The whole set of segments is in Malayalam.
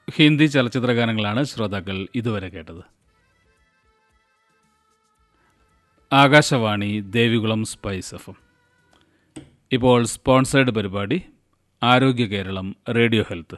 ഹിന്ദി ചലച്ചിത്ര ഗാനങ്ങളാണ് ശ്രോതാക്കൾ ഇതുവരെ കേട്ടത് Akashvani Devikulam spice F M ഇപ്പോൾ സ്പോൺസേഡ് പരിപാടി ആരോഗ്യ കേരളം റേഡിയോ ഹെൽത്ത്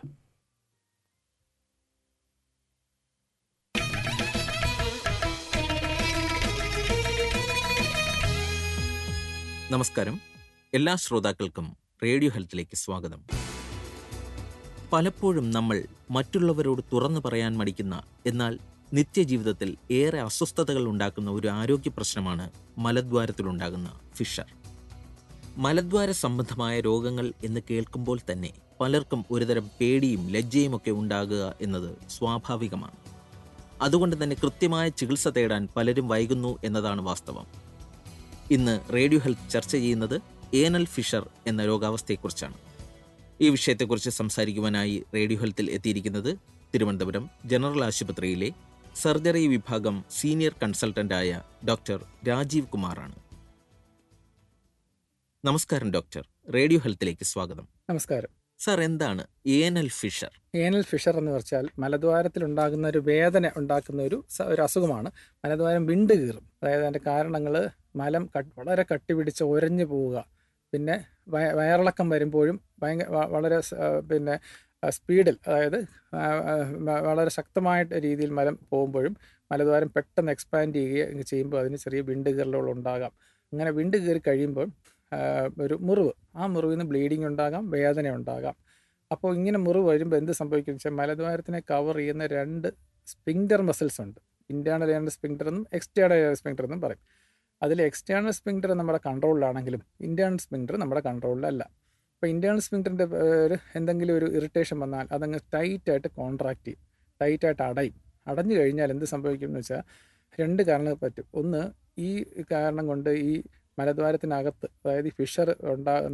നമസ്കാരം എല്ലാ ശ്രോതാക്കൾക്കും റേഡിയോ ഹെൽത്തിലേക്ക് സ്വാഗതം പലപ്പോഴും നമ്മൾ മറ്റുള്ളവരോട് തുറന്നു പറയാൻ മടിക്കുന്ന എന്നാൽ നിത്യജീവിതത്തിൽ ഏറെ അസ്വസ്ഥതകൾ ഉണ്ടാക്കുന്ന ഒരു ആരോഗ്യ പ്രശ്നമാണ് മലദ്വാരത്തിലുണ്ടാകുന്ന ഫിഷർ മലദ്വാര സംബന്ധമായ രോഗങ്ങൾ എന്ന് കേൾക്കുമ്പോൾ തന്നെ പലർക്കും ഒരുതരം പേടിയും ലജ്ജയും ഒക്കെ ഉണ്ടാകുക എന്നത് സ്വാഭാവികമാണ് അതുകൊണ്ട് തന്നെ കൃത്യമായ ചികിത്സ തേടാൻ പലരും വൈകുന്നു എന്നതാണ് വാസ്തവം ഇന്ന് റേഡിയോ ഹെൽത്ത് ചർച്ച ചെയ്യുന്നത് ഏനൽ ഫിഷർ എന്ന രോഗാവസ്ഥയെക്കുറിച്ചാണ് ഈ വിഷയത്തെക്കുറിച്ച് സംസാരിക്കുവാനായി റേഡിയോ ഹെൽത്തിൽ എത്തിയിരിക്കുന്നത് തിരുവനന്തപുരം ജനറൽ ആശുപത്രിയിലെ സർജറി വിഭാഗം സീനിയർ കൺസൾട്ടന്റായ ഡോക്ടർ രാജീവ് കുമാറാണ് നമസ്കാരം ഡോക്ടർ റേഡിയോ ഹെൽത്തിലേക്ക് സ്വാഗതം നമസ്കാരം സർ എന്താണ് ഏനൽ ഫിഷർ ഏനൽ ഫിഷർ എന്ന് വെച്ചാൽ മലദ്വാരത്തിൽ ഉണ്ടാകുന്ന ഒരു വേദന ഉണ്ടാക്കുന്ന ഒരു സ- ഒരു അസുഖമാണ് മലദ്വാരം വിണ്ട് കീറും അതായത് അതിൻ്റെ കാരണങ്ങൾ മലം കട്ട് വളരെ കട്ടി പിടിച്ച് ഉരഞ്ഞു പോവുക പിന്നെ വയ- വയറിളക്കം വരുമ്പോഴും ഭയങ്കര വ- വളരെ സ്- ആ, പിന്നെ ആ, സ്പീഡിൽ അതായത് ആ, ആ, വ- വളരെ ശക്തമായിട്ട് രീതിയിൽ മലം പോകുമ്പോഴും മലദ്വാരം പെട്ടെന്ന് എക്സ്പാൻഡ് ചെയ്യുക ചെയ്യുമ്പോൾ അതിന് ചെറിയ വിണ്ട് കീറലുകൾ ഉണ്ടാകാം അങ്ങനെ വിണ്ട് കീറി കഴിയുമ്പോൾ ആ, ഒരു മുറിവ് ആ മുറിവിൽ നിന്ന് ബ്ലീഡിങ് ഉണ്ടാകാം വേദന ഉണ്ടാകാം അപ്പോൾ ഇങ്ങനെ മുറിവ് വരുമ്പോൾ എന്ത് സംഭവിക്കും വെച്ചാൽ മലദ്വാരത്തിനെ കവർ ചെയ്യുന്ന രണ്ട് സ്പിങ്ഡർ മസിൽസ് ഉണ്ട് ഇന്റേണൽ ഏണൽ സ്പിങ്ഡർ എന്നും എക്സ്റ്റേണൽ ഏണൽ സ്പിങ്ഡർ എന്നും പറയും അതിൽ എക്സ്റ്റേണൽ സ്പിങ്ഡർ നമ്മുടെ കൺട്രോളിലാണെങ്കിലും ഇന്റേണൽ സ്പിങ്ഡർ നമ്മുടെ കൺട്രോളിലല്ല അപ്പോൾ ഇന്റേണൽ സ്പിങ്ഡറിൻ്റെ ഒരു എന്തെങ്കിലും ഒരു ഇറിറ്റേഷൻ വന്നാൽ അതങ്ങ് ടൈറ്റായിട്ട് കോൺട്രാക്ട് ചെയ്യും ടൈറ്റായിട്ട് അടയും അടഞ്ഞു കഴിഞ്ഞാൽ എന്ത് സംഭവിക്കും എന്ന് വെച്ചാൽ രണ്ട് കാരണങ്ങൾ പറ്റും ഒന്ന് ഈ കാരണം കൊണ്ട് ഈ മലദ്വാരത്തിനകത്ത് അതായത് ഈ ഫിഷർ ഉണ്ടാ